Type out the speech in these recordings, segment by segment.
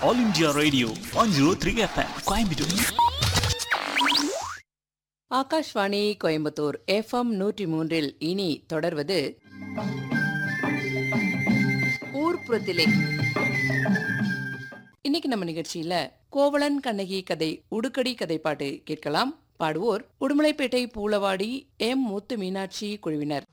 All India Radio one zero three FM Coimbatore Akashvani Coimbatore FM நூற்றி மூன்றில் இனி தொடர்வது ஊர்ப்புறத்திலே இன்னைக்கு நம்ம நிகழ்ச்சியில கோவலன் கண்ணகி கதை உடுக்கடி கதைப்பாட்டு கேட்கலாம் பாடுவோர் உடுமலைப்பேட்டை பூலவாடி எம் முத்து மீனாட்சி குழுவினர்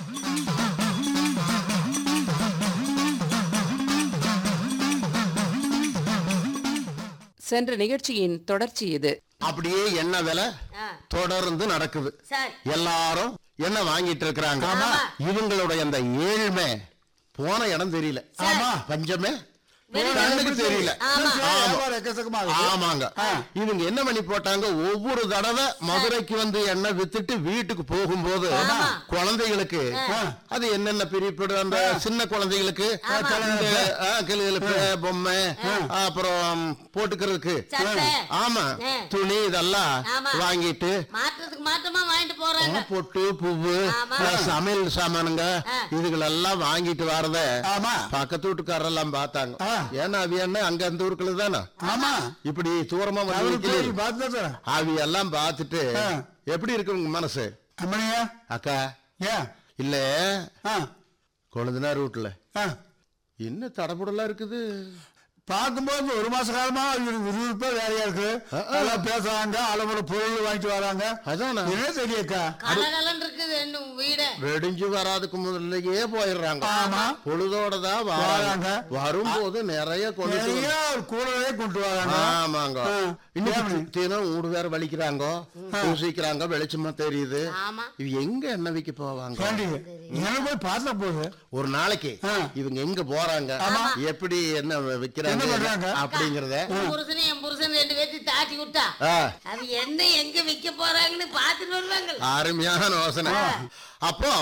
சென்ற நிகழ்ச்சியின் தொடர்ச்சி இது அப்படியே என்ன விலை தொடர்ந்து நடக்குது சரி எல்லாரும் என்ன வாங்கிட்டு இருக்கிறாங்க இவங்களுடைய அந்த ஏழ்மை போன இடம் தெரியல பஞ்சமே கண்ணுக்கு தெரியல ஆமா. வியாபாரம் எக்கச்சக்கமா இருக்கு. ஆமாங்க இவங்க என்ன பண்ணி போட்டாங்க ஒவ்வொரு தடவை மதுரைக்கு வந்து எண்ணெய் வித்துட்டு வீட்டுக்கு போகும்போது குழந்தைகளுக்கு அது என்னென்ன பிரிப்படு அந்த சின்ன குழந்தைகளுக்கு இந்த, ஆ, கிளுகிளுப்பு பொம்மை அப்புறம் போட்டுக்கிறதுக்கு சட்டை. ஆமா ஆ. துணி இதெல்லாம் ஆமா. வாங்கிட்டு மாற்றத்துக்கு மாற்றமா வாங்கிட்டு போறாங்க ஆ, பொட்டு பூவு ஆமா. ஆ, சமையல் சாமானுங்க ஆ. இதுகளெல்லாம் வாங்கிட்டு வரத ஆமா. பக்கத்து வீட்டுக்காரெல்லாம் பார்த்தாங்க ஆ. ஏன்னா அவி என்ன அங்க அந்த ஊருக்குள்ள தானே ஆமா இப்படி தூரமா வந்து அவரு போய் நிக்கலையே. பார்த்துட்டு அவி எல்லாம் பார்த்துட்டு ஆ. எப்படி இருக்கு உங்க மனசு அம்மனியா அக்கா ஏன் இல்ல ஆ கொழுந்தனார் வீட்டுல ஆ என்ன தடபுடலா இருக்குது பார்க்கும்போது ஒரு மாச காலமா இவருக்கு விறுவிறுப்பா வேலையா இருக்கு ஆ, ஆ. எல்லாம் பேசுறாங்க அளவுல பொருள் வாங்கிட்டு வராங்க அதானா என்ன தெரியக்கா கலகலன் இருக்குது இன்னும் வீடு வெடிஞ்சு வராதுக்கு முதல்லயே போயிடுறாங்க ஆமா. பொழுதோட தான் வராங்க வராங்க. வரும்போது நிறைய கொண்டு நிறைய கூடவே கொண்டு வராங்க ஆமாங்க ஆ. இன்னைக்கு ஏன் தினம் ஊடு வேற வலிக்கிறாங்க பூசிக்கிறாங்க வெளிச்சமா தெரியுது ஆமா இவ எங்க எண்ணெய் விக்க போவாங்க ஏண்டி எனக்கு போய் பார்த்தா போகுது ஒரு நாளைக்கு ஆ. இவங்க எங்க போறாங்க எப்படி என்ன என்ன விக்கிறாங்க பண்றாங்க? அப்படிங்கறத உன் புருஷனை என் புருஷன் ரெண்டு பேர்த்தையும் தாட்டி விட்டா ஆ, அது என்ன எங்க விக்க போறாங்கன்னு பாத்துட்டு வருவாங்க அருமையான யோசனை அப்போ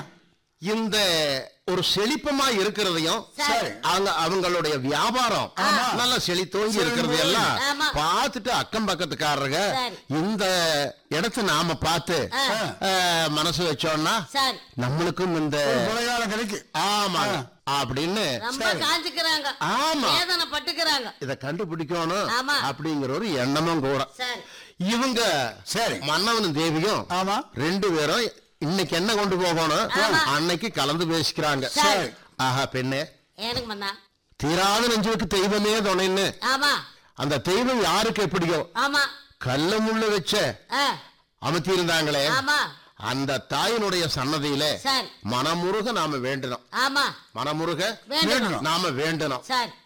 இந்த ஒரு செழிப்பமா இருக்கிறதையும் சரி. அவங்க அவங்களுடைய வியாபாரம் நல்ல செழித்தோங்கி இருக்கிறது எல்லாம் ஆமா. பார்த்துட்டு அக்கம் பக்கத்துக்காரங்க சரி. இந்த இடத்த நாம பார்த்து அஹ், மனசு வச்சோம்னா சரி நம்மளுக்கும் இந்த கொலைகாலம் கிடைக்கு ஆமா அப்படின்னு ரொம்ப காஞ்சுக்கிறாங்க ஆமா. வேதனை பட்டுக்கிறாங்க இத கண்டுபிடிக்கணும் ஆமா. அப்படிங்கிற ஒரு எண்ணமும் கூட சரி இவங்க சரி. மன்னவனும் தேவியும் ஆமா ரெண்டு பேரும் இன்னைக்கு என்ன கொண்டு போகணும் அன்னைக்கு கலந்து பேசிக்கிறாங்க சரி. ஆஹா பெண்ணே எனக்கு மண்ணா தீராத நெஞ்சுக்கு தெய்வமே துணைன்னு ஆமா அந்த தெய்வம் யாருக்கு எப்படியோ ஆமா கல்ல முள்ள வச்ச ஆ, அமர்த்தி இருந்தாங்களே ஆமா அந்த தாயினுடைய சன்னதியில சரி மனமுருக நாம வேண்டணும் ஆமா மனமுருக வேண்டணும். நாம வேண்டணும் சரி